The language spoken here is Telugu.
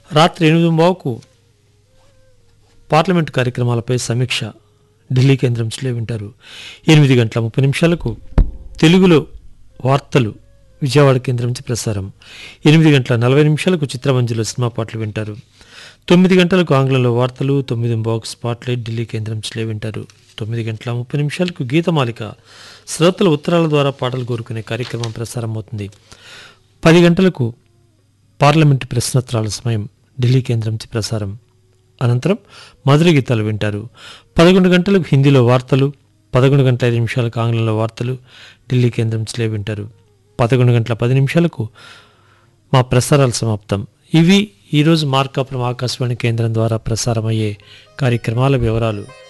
రాత్రి ఎనిమిది బావుకు పార్లమెంటు కార్యక్రమాలపై సమీక్ష ఢిల్లీ కేంద్రం స్లే వింటారు ఎనిమిది గంటల ముప్పై నిమిషాలకు తెలుగులో వార్తలు విజయవాడ కేంద్రం నుంచి ప్రసారం ఎనిమిది గంటల నలభై నిమిషాలకు చిత్రమంజులో సినిమా పాటలు వింటారు తొమ్మిది గంటలకు ఆంగ్లంలో వార్తలు తొమ్మిది బాక్స్ స్పాట్లైట్ ఢిల్లీ కేంద్రం స్లే వింటారు తొమ్మిది గంటల ముప్పై నిమిషాలకు గీతమాలిక శ్రోతల ఉత్తరాల ద్వారా పాటలు కోరుకునే కార్యక్రమం ప్రసారం అవుతుంది పది గంటలకు పార్లమెంటు ప్రశ్నోత్తరాల సమయం ఢిల్లీ కేంద్రం నుంచి ప్రసారం అనంతరం మధుర గీతాలు వింటారు పదకొండు గంటలకు హిందీలో వార్తలు పదకొండు గంటల ఐదు నిమిషాలకు ఆంగ్లంలో వార్తలు ఢిల్లీ కేంద్రం నుంచి వింటారు పదకొండు గంటల పది నిమిషాలకు మా ప్రసారాలు సమాప్తం ఇవి ఈరోజు మార్కాపురం ఆకాశవాణి కేంద్రం ద్వారా ప్రసారమయ్యే కార్యక్రమాల వివరాలు